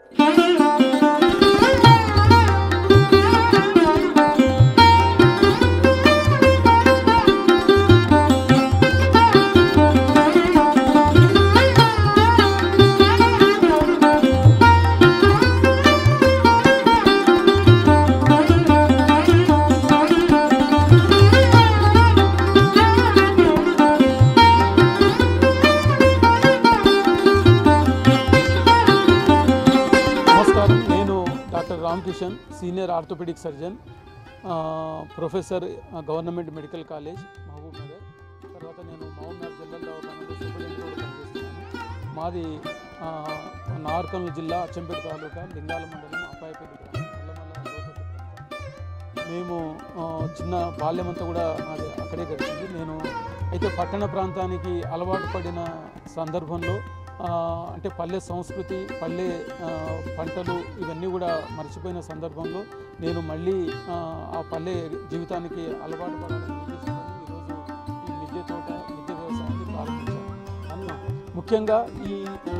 నమస్కారం నేను doctor Ram Kishan senior orthopaedic surgeon ఆ, ప్రొఫెసర్ ఆ, government medical college Mahbub Nagar తర్వాత నేను మహబూబ్ నగర్ జనరల్ దవాఖానలో సూపరింటెండెంట్ కూడా పనిచేస్తున్నాను మాది ఆ, నార్కల్ జిల్లా అచ్చంపేట తాలూకా లింగాల మండలం అప్పాయపేట గ్రామం నల్లమల్ల లోతట్టు మేము ఆ, చిన్న బాల్యం అంతా కూడా నాది అక్కడే గడిచింది నేను అయితే పట్టణ ప్రాంతానికి అలవాటు పడిన సందర్భంలో ఆ, అంటే పల్లె సంస్కృతి పల్లె ఆ, పంటలు ఇవన్నీ కూడా మర్చిపోయిన సందర్భంలో నేను మళ్ళీ ఆ, ఆ పల్లె జీవితానికి అలవాటు పడాలని ఉద్దేశంతో ఈరోజు ఈ మిద్దె తోట మిద్దె వ్యవసాయాన్ని ప్రారంభించాను అన్న ముఖ్యంగా ఈ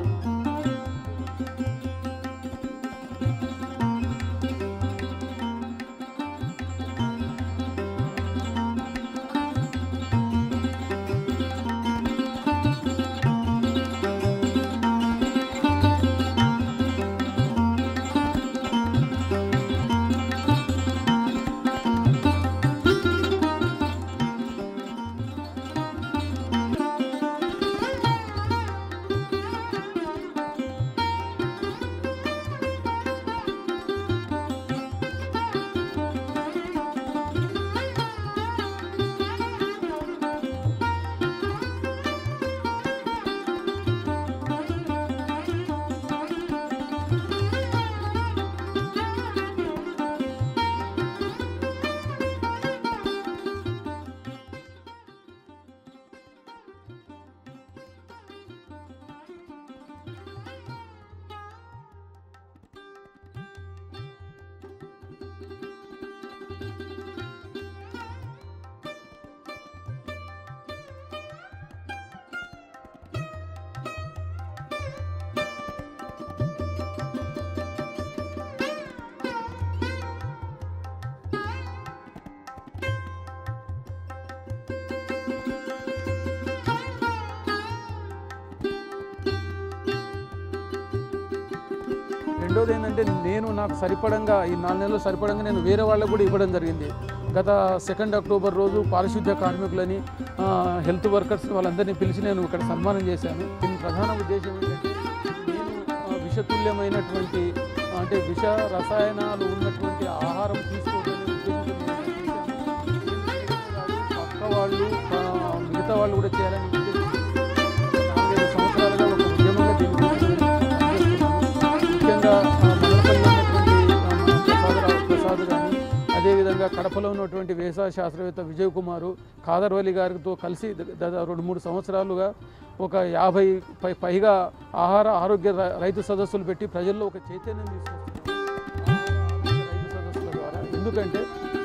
రెండోది ఏంటంటే నేను నాకు సరిపడంగా ఈ నాలుగు నెలలు సరిపడంగా నేను వేరే వాళ్ళకు కూడా ఇవ్వడం జరిగింది గత సెకండ్ అక్టోబర్ రోజు పారిశుద్ధ్య కార్మికులని ఆ, హెల్త్ వర్కర్స్ వాళ్ళందరినీ పిలిచి నేను ఇక్కడ సన్మానం చేశాను దీని ప్రధాన ఉద్దేశం ఏంటంటే నేను ఆ, విషతుల్యమైనటువంటి ఆ, అంటే విష రసాయనాలు ఉన్నటువంటి ఆహారం తీసుకోవడం ఉద్దేశంతో నేను ఇక్కడ చేశాను. పక్క వాళ్ళు ఆ, మిగతా వాళ్ళు కూడా చేయాలని ఉద్దేశించి నాలుగైదు సంవత్సరాలుగా ఒక ఉద్యమంగా దీని గురించి నేను పనిచేస్తున్నాను. ముఖ్యంగా ఆ, మదనపల్లిలో ఉన్నటువంటి ఆ, మన ప్రసాదరావు ప్రసాద్ కానీ అదేవిధంగా కడపలో ఉన్నటువంటి వ్యవసాయ శాస్త్రవేత్త విజయ్ కుమారు ఖాదర్వలి గారితో కలిసి ద- దాదాపు రెండు మూడు సంవత్సరాలుగా ఒక యాభై పై పైగా ఆహార ఆరోగ్య ర- రైతు సదస్సులు పెట్టి ప్రజల్లో ఒక చైతన్యం తీసుకొస్తున్నాం ఆహార ఆరోగ్య రైతు సదస్సుల ద్వారా ఎందుకంటే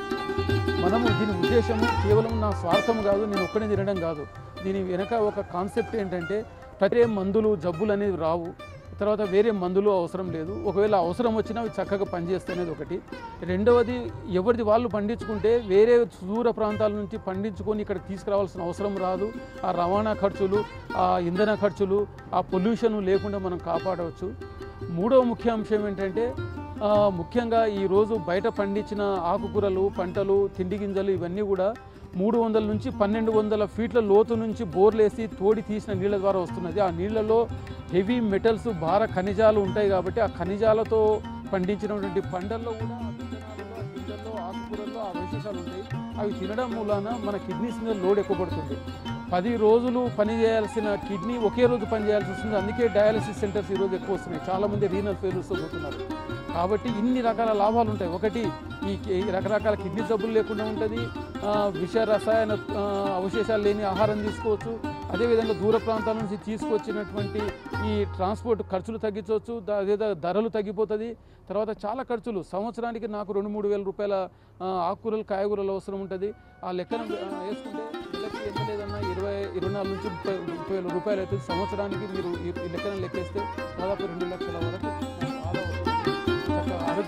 మనము దీని ఉద్దేశము కేవలం నా స్వార్థం కాదు నేను ఒక్కడే తినడం కాదు దీని వెనక ఒక కాన్సెప్ట్ ఏంటంటే ప్రతి మందులు జబ్బులు అనేవి రావు తర్వాత వేరే మందులు అవసరం లేదు ఒకవేళ అవసరం వచ్చినా అవి చక్కగా పనిచేస్తనేది ఒకటి రెండవది ఎవరిది వాళ్ళు పండించుకుంటే వేరే దూర ప్రాంతాల నుంచి పండించుకొని ఇక్కడ తీసుకురావాల్సిన అవసరం రాదు ఆ రవాణా ఖర్చులు ఆ ఇంధన ఖర్చులు ఆ పొల్యూషన్ లేకుండా మనం కాపాడవచ్చు మూడవ ముఖ్య అంశం ఏంటంటే ఆ, ముఖ్యంగా ఈరోజు బయట పండించిన ఆకుకూరలు పంటలు తిండి గింజలు ఇవన్నీ కూడా మూడు వందల నుంచి పన్నెండు వందల ఫీట్ల లోతు నుంచి బోర్లేసి తోడి తీసిన నీళ్ళ ద్వారా వస్తున్నది ఆ నీళ్ళలో హెవీ మెటల్స్ భార ఖనిజాలు ఉంటాయి కాబట్టి ఆ ఖనిజాలతో పండించినటువంటి పంటల్లో కూడా ఆ విత్తనాలలో, ఆ గింజల్లో ఆకుకూరల్లో ఆ విశేషాలు ఉంటాయి అవి తినడం మూలాన మన కిడ్నీస్ మీద లోడ్ ఎక్కువ పడుతుంది పది రోజులు పని చేయాల్సిన కిడ్నీ ఒకే రోజు పని చేయాల్సి వస్తుంది అందుకే డయాలసిస్ సెంటర్స్ ఈరోజు ఎక్కువ వస్తున్నాయి చాలామంది రీనల్ ఫెయిల్యూర్స్తో పోతున్నారు కాబట్టి ఇన్ని రకాల లాభాలు ఉంటాయి ఒకటి ఈ కి- ఈ రకరకాల కిడ్నీ జబ్బులు లేకుండా ఉంటుంది ఆ, విష రసాయన ఆ, అవశేషాలు లేని ఆహారం తీసుకోవచ్చు అదేవిధంగా దూర ప్రాంతాల నుంచి తీసుకొచ్చినటువంటి ఈ ట్రాన్స్పోర్ట్ ఖర్చులు తగ్గించవచ్చు ద- అదే ద- ధరలు తగ్గిపోతుంది తర్వాత చాలా ఖర్చులు సంవత్సరానికి నాకు రెండు మూడు వేల రూపాయల ఆ, ఆకుకూరలు కాయగూరలు అవసరం ఉంటుంది ఆ లెక్కన ఆ, వేసుకుంటే నెలకి ఎంత లేదన్నా ఇరవై ఇరవై నాలుగు నుంచి ముప్పై ముప్పై వేల రూపాయలు అవుతుంది సంవత్సరానికి మీరు ఈ ఈ లెక్కన లెక్కేస్తే దాదాపు రెండు లక్షల వరకు నాకు ఆదా అవుతుంది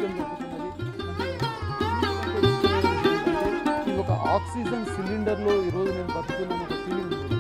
ఆరోగ్యం దొరుకుతున్నది ఇది ఒక ఆక్సిజన్ సిలిండర్లో ఈరోజు నేను బతుకున్నాను ఒక ఫీలింగ్ ఉంది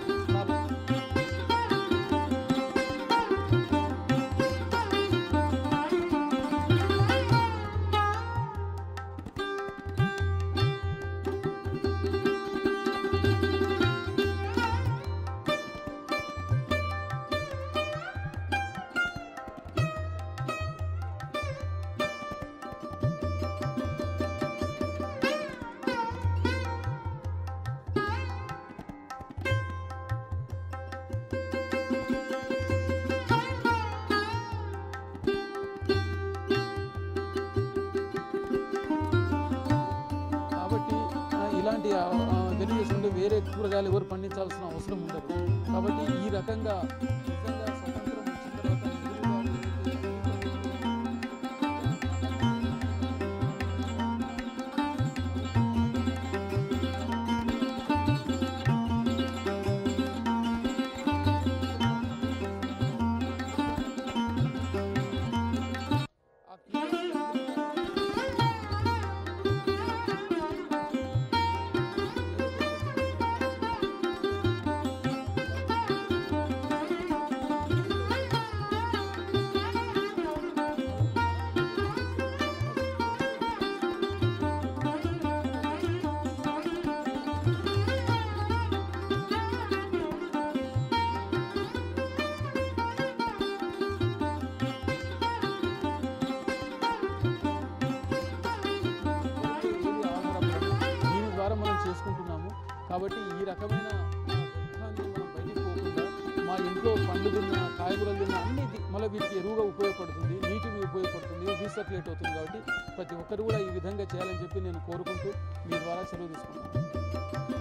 కాబట్టి ఆ, ఇలాంటి వెరిగేషన్లో వేరే కూరగాయలు ఎవరు పండించాల్సిన అవసరం ఉండదు కాబట్టి ఈ రకంగా నిజంగా స్వతంత్రం వచ్చిన తర్వాత నెహ్రూ గారు ఆ దీని ద్వారా మనం చేసుకుంటున్నాము కాబట్టి ఈ రకమైన వ్యర్థాన్ని మనం బయటికి పోకుండా మా ఇంట్లో పండ్లు తిన్న కాయగూరలు తిన్న అన్ని ది- మళ్ళీ వీటికి ఎరువుగా ఉపయోగపడుతుంది నీటికి ఉపయోగపడుతుంది రీసర్క్యులేట్ అవుతుంది కాబట్టి ప్రతి ఒక్కరు కూడా ఈ విధంగా చేయాలని చెప్పి నేను కోరుకుంటూ మీ ద్వారా సెలవు తీసుకుంటాను